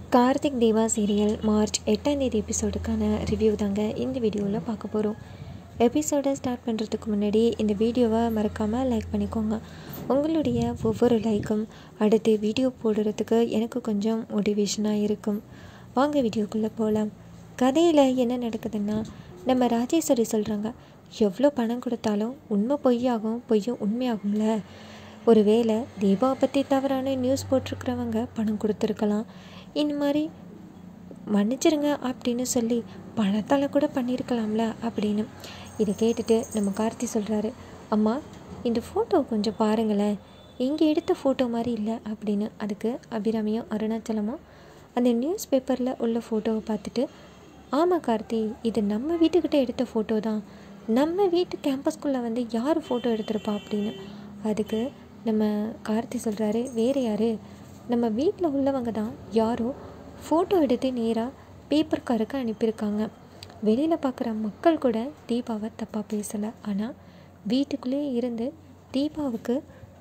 கார்த்திக் தேவா serial March எட்டாம் தேதி எபிசோடுக்கான review தாங்க இந்த வீடியோவில் பார்க்க போகிறோம் எபிசோடை ஸ்டார்ட் பண்ணுறதுக்கு முன்னாடி இந்த வீடியோவை மறக்காமல் லைக் பண்ணிக்கோங்க உங்களுடைய ஒவ்வொரு லைக்கும் அடுத்து வீடியோ போடுறதுக்கு எனக்கு கொஞ்சம் மோட்டிவேஷனாக இருக்கும் வாங்க வீடியோக்குள்ளே போகலாம் கதையில் என்ன நடக்குதுன்னா நம்ம ராஜேஸ்வரி சொல்கிறாங்க எவ்வளோ பணம் கொடுத்தாலும் உண்மை பொய்யாகும் பொய்யும் உண்மையாகும்ல ஒருவேளை தீபாவை பற்றி தவறான நியூஸ் போட்டிருக்கிறவங்க பணம் கொடுத்துருக்கலாம் இந்த மாதிரி மன்னிச்சிருங்க அப்படின்னு சொல்லி பணத்தால் கூட பண்ணியிருக்கலாம்ல அப்படின்னு இதை கேட்டுட்டு நம்ம கார்த்தி சொல்கிறாரு அம்மா இந்த ஃபோட்டோ கொஞ்சம் பாருங்களேன் இங்கே எடுத்த ஃபோட்டோ மாதிரி இல்லை அப்படின்னு அதுக்கு அபிராமியும் அருணாச்சலமும் அந்த நியூஸ் பேப்பரில் உள்ள ஃபோட்டோவை பார்த்துட்டு ஆமாம் கார்த்தி இது நம்ம வீட்டுக்கிட்ட எடுத்த ஃபோட்டோ தான் நம்ம வீட்டு கேம்பஸ்குள்ளே வந்து யார் ஃபோட்டோ எடுத்திருப்பா அப்படின்னு அதுக்கு நம்ம கார்த்தி சொல்கிறாரு வேறு யார் நம்ம வீட்டில் உள்ளவங்க தான் யாரோ ஃபோட்டோ எடுத்து நேராக பேப்பர்காருக்கு அனுப்பியிருக்காங்க வெளியில் பார்க்குற மக்கள் கூட தீபாவை தப்பாக பேசலை ஆனால் வீட்டுக்குள்ளே இருந்து தீபாவுக்கு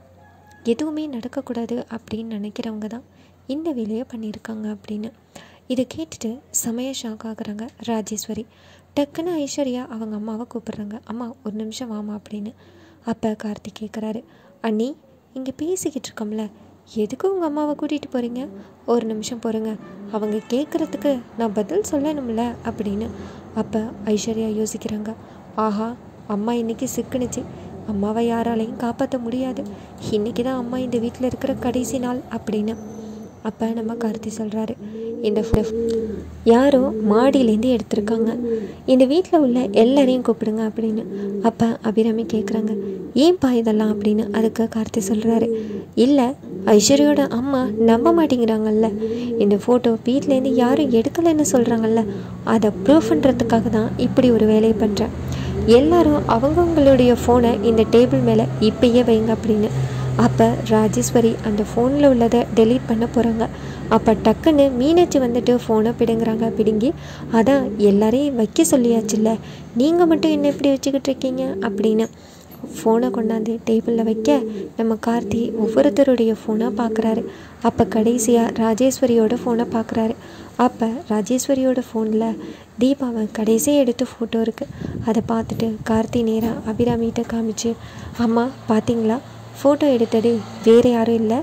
எதுவுமே நடக்கக்கூடாது அப்படின்னு நினைக்கிறவங்க தான் இந்த வேலையை பண்ணியிருக்காங்க அப்படின்னு இதை கேட்டுட்டு செமைய ஷாக் ஆகுறாங்க ராஜேஸ்வரி டக்குன்னு ஐஸ்வர்யா அவங்க அம்மாவை கூப்பிடுறாங்க அம்மா ஒரு நிமிஷம் வாமா அப்படின்னு அப்போ கார்த்திக் கேட்குறாரு அண்ணி இங்கே பேசிக்கிட்டு இருக்கோம்ல எதுக்கு உங்கள் அம்மாவை கூட்டிகிட்டு போகிறீங்க ஒரு நிமிஷம் போகிறேங்க அவங்க கேட்குறதுக்கு நான் பதில் சொல்லணும்ல அப்படின்னு அப்போ ஐஸ்வர்யா யோசிக்கிறாங்க ஆஹா அம்மா இன்னைக்கு சிக்குனுச்சு அம்மாவை யாராலையும் காப்பாற்ற முடியாது இன்றைக்கி தான் அம்மா இந்த வீட்டில் இருக்கிற கடைசி நாள் அப்படின்னு அப்போ நம்ம கார்த்தி சொல்கிறாரு இந்த ஃபோ- யாரோ மாடியிலேருந்து எடுத்திருக்காங்க இந்த வீட்டில் உள்ள எல்லாரையும் கூப்பிடுங்க அப்படின்னு அப்போ அபிராமி கேட்குறாங்க ஏன்பா இதெல்லாம் அப்படின்னு அதுக்கு கார்த்தி சொல்கிறாரு இல்லை ஐஸ்வர்யோட அம்மா நம்ப மாட்டேங்கிறாங்கல்ல இந்த ஃபோட்டோ வீட்டிலேருந்து யாரும் எடுக்கலைன்னு சொல்கிறாங்கல்ல அதை ப்ரூவ் பண்ணுறதுக்காக தான் இப்படி ஒரு வேலையை பண்ணுறேன் எல்லாரும் அவங்கவுங்களுடைய ஃபோனை இந்த டேபிள் மேலே இப்பயே வைங்க அப்படின்னு அப்போ ராஜேஸ்வரி அந்த ஃபோனில் உள்ளதை டெலீட் பண்ண போகிறாங்க அப்போ டக்குன்னு மீனாட்சி வந்துட்டு ஃபோனை பிடுங்குறாங்க பிடுங்கி அதான் எல்லாரையும் வைக்க சொல்லியாச்சுல்ல நீங்கள் மட்டும் என்ன இப்படி வச்சுக்கிட்டு இருக்கீங்க அப்படின்னு ஃபோனை கொண்டாந்து டேபிளில் வைக்க நம்ம கார்த்தி ஒவ்வொருத்தருடைய ஃபோனை பார்க்குறாரு அப்போ கடைசியாக ராஜேஸ்வரியோட ஃபோனை பார்க்குறாரு அப்போ ராஜேஸ்வரியோட ஃபோனில் தீபாவை கடைசியாக எடுத்த ஃபோட்டோ இருக்குது அதை பார்த்துட்டு கார்த்தி நேராக அபிராமிகிட்ட காமிச்சு அம்மா பார்த்தீங்களா ஃபோட்டோ எடுத்தது வேறு யாரும் இல்லை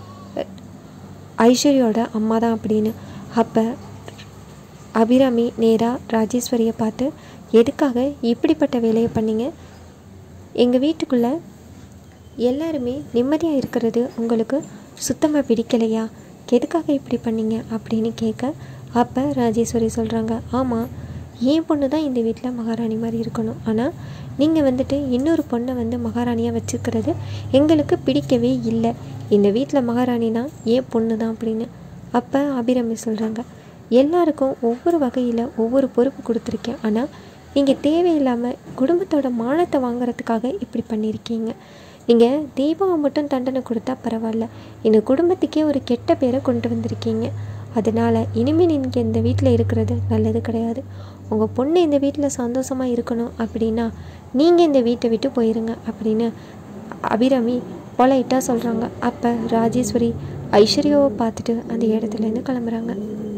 ஐஸ்வர்யோட அம்மா தான் அப்படின்னு அப்போ அபிராமி நேராக ராஜேஸ்வரியை பார்த்து எதுக்காக இப்படிப்பட்ட வேலையை பண்ணீங்க எங்கள் வீட்டுக்குள்ளே எல்லாருமே நிம்மதியாக இருக்கிறது உங்களுக்கு சுத்தமாக பிடிக்கலையா எதுக்காக இப்படி பண்ணீங்க அப்படின்னு கேட்க அப்போ ராஜேஸ்வரி சொல்கிறாங்க ஆமாம் என் பொண்ணு தான் இந்த வீட்டில் மகாராணி மாதிரி இருக்கணும் ஆனால் நீங்கள் வந்துட்டு இன்னொரு பொண்ணை வந்து மகாராணியாக வச்சுக்கிறது எங்களுக்கு பிடிக்கவே இல்லை இந்த வீட்டில் மகாராணினா என் பொண்ணு தான் அப்படின்னு அப்போ அபிராமி சொல்கிறாங்க எல்லாருக்கும் ஒவ்வொரு வகையில் ஒவ்வொரு பொறுப்பு கொடுத்துருக்கேன் ஆனால் நீங்கள் தேவையில்லாமல் குடும்பத்தோட மானத்தை வாங்குறதுக்காக இப்படி பண்ணியிருக்கீங்க நீங்கள் தீபாவை மட்டும் தண்டனை கொடுத்தா பரவாயில்ல இந்த குடும்பத்துக்கே ஒரு கெட்ட பேரை கொண்டு வந்திருக்கீங்க அதனால் இனிமேல் நீங்கள் இந்த வீட்டில் இருக்கிறது நல்லது கிடையாது உங்கள் பொண்ணு இந்த வீட்டில் சந்தோஷமாக இருக்கணும் அப்படின்னா நீங்கள் இந்த வீட்டை விட்டு போயிருங்க அப்படின்னு அபிராமி பொலைட்டாக சொல்கிறாங்க அப்போ ராஜேஸ்வரி ஐஸ்வர்யாவை பார்த்துட்டு அந்த இடத்துலேருந்து கிளம்புறாங்க